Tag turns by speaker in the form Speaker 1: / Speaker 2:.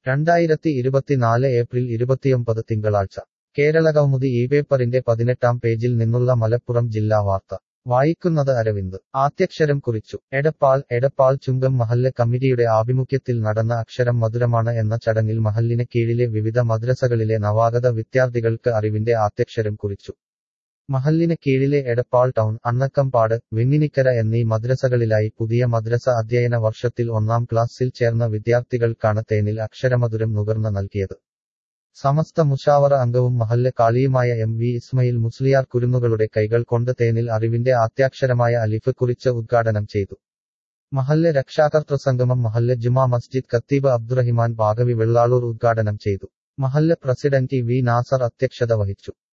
Speaker 1: രണ്ടായിരത്തി ഇരുപത്തിനാല് ഏപ്രിൽ ഇരുപത്തിയൊമ്പത് തിങ്കളാഴ്ച കേരളകൗമുദി ഈ പേപ്പറിന്റെ പതിനെട്ടാം പേജിൽ നിന്നുള്ള മലപ്പുറം ജില്ലാ വാർത്ത വായിക്കുന്നത് അരവിന്ദ് ആദ്യക്ഷരം കുറിച്ചു എടപ്പാൾ എടപ്പാൾ ചുങ്കം മഹല്ല് കമ്മിറ്റിയുടെ ആഭിമുഖ്യത്തിൽ നടന്ന അക്ഷരം മധുരമാണ് എന്ന ചടങ്ങിൽ മഹല്ലിന് കീഴിലെ വിവിധ മദ്രസകളിലെ നവാഗത വിദ്യാർത്ഥികൾക്ക് അറിവിന്റെ ആദ്യക്ഷരം കുറിച്ചു മഹല്ലിന് കീഴിലെ എടപ്പാൾ ടൗൺ അണ്ണക്കമ്പാട് വെങ്ങിനിക്കര എന്നീ മദ്രസകളിലായി പുതിയ മദ്രസ അധ്യയന വർഷത്തിൽ ഒന്നാം ക്ലാസ്സിൽ ചേർന്ന വിദ്യാർത്ഥികൾക്കാണ് തേനിൽ അക്ഷരമധുരം നുകർന്ന് നൽകിയത് സമസ്ത മുഷാവറ അംഗവും മഹല്ല് കാളിയുമായ എം വി ഇസ്മയിൽ മുസ്ലിയാർ കുരുന്നുകളുടെ കൈകൾ കൊണ്ട് തേനിൽ അറിവിന്റെ ആദ്യാക്ഷരമായ അലിഫ് കുറിച്ച് ഉദ്ഘാടനം ചെയ്തു മഹല്ല് രക്ഷാകർതൃ സംഗമം മഹല്ല് ജുമാ മസ്ജിദ് ഖത്തീബ് അബ്ദുറഹിമാൻ ബാഗവി വെള്ളാളൂർ ഉദ്ഘാടനം ചെയ്തു മഹല്ല് പ്രസിഡന്റ് വി നാസർ അധ്യക്ഷത വഹിച്ചു